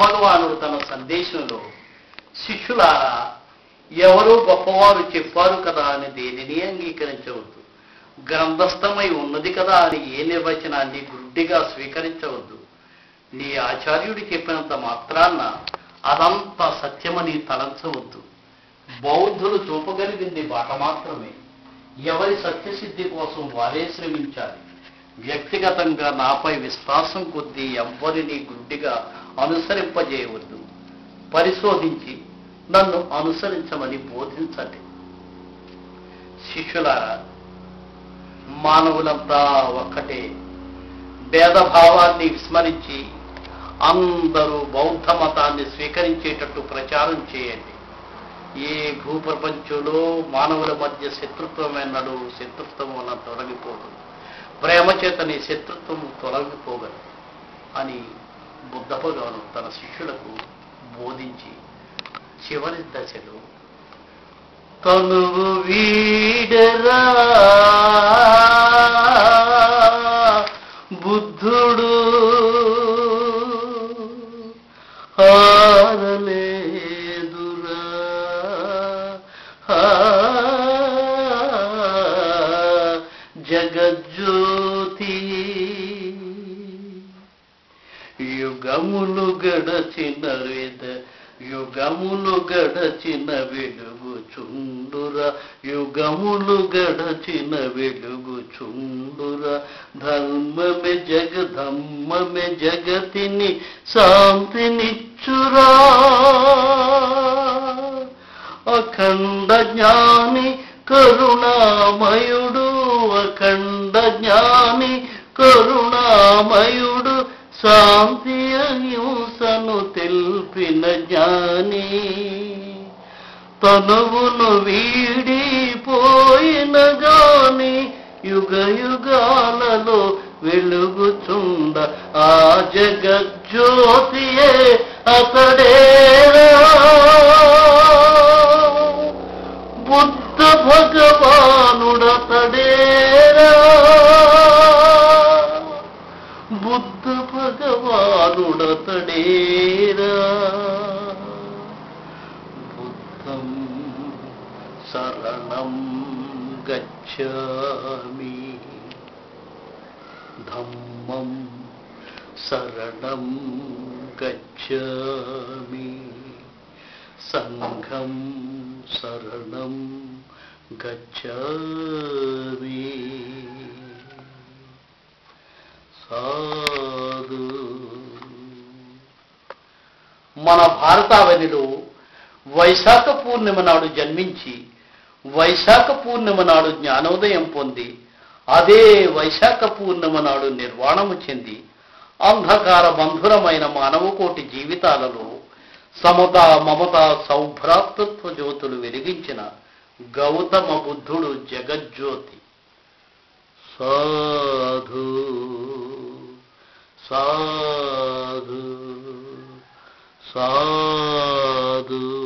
భగవానుడు తన సందేశంలో శిష్యులారా ఎవరో గొప్పవారు చెప్పారు కదా అని దేనిని అంగీకరించవద్దు గ్రంథస్థమై ఉన్నది కదా అని ఏ నిర్వచనాన్ని గుడ్డిగా స్వీకరించవద్దు నీ ఆచార్యుడు చెప్పినంత మాత్రాన్న అదంతా సత్యమని తలంచవద్దు బౌద్ధులు చూపగలిగింది బాట మాత్రమే ఎవరి సత్యసిద్ధి కోసం వారే శ్రమించాలి వ్యక్తిగతంగా నాపై విశ్వాసం కొద్దీ ఎవ్వరిని గుడ్డిగా అనుసరింపజేయవద్దు పరిశోధించి నన్ను అనుసరించమని బోధించండి శిష్యులారా మానవులంతా ఒక్కటే భేదభావాన్ని విస్మరించి అందరూ బౌద్ధ మతాన్ని స్వీకరించేటట్టు ప్రచారం చేయండి ఏ భూప్రపంచంలో మానవుల మధ్య శత్రుత్వం ఎన్నడూ శత్రుత్వం వలన తొలగిపోదు ప్రేమ చేతని శత్రుత్వం తొలగిపోగలదు అని బుద్ధ భగవాను తన శిష్యులకు బోధించి చివరి దశలో కనువు వీడరా బుద్ధుడు హారలేదురా హా, జగజ్యోతి యుగములు గడచిన వేద యుగములు గడచిన వెలుగు చుండుర యుగములు గడచిన వెలుగు చుండుర ధర్మమే జగధమ్మమే జగతిని శాంతినిచ్చురా అఖండ జ్ఞాని కరుణామయుడు అఖండ జ్ఞాని కరుణామయుడు శాంతి అహింసను తెల్పిన జ్ఞాని తనువును వీడిపోయిన గాని యుగ యుగాలలో వెలుగుచుండ ఆ జగజ్యోతియే అతడేరా బుద్ధ భగవానుడతడేరా బుద్ధ భగవానుడతడేరా బుద్ధం శరణం గచ్చామి ధమ్మం శరణం గచ్చామి సంఘం శరణం గచ్చామి సాధు మన భారతావనిలో వైశాఖ పూర్ణిమ నాడు జన్మించి వైశాఖ పూర్ణిమ నాడు జ్ఞానోదయం పొంది అదే వైశాఖ పూర్ణిమ నాడు నిర్వాణము చెంది అంధకార బంధురమైన మానవకోటి జీవితాలలో సమత మమత సౌభ్రాతృత్వ జ్యోతులు వెలిగించిన గౌతమ బుద్ధుడు జగజ్యోతి సాధు సాధు సాధు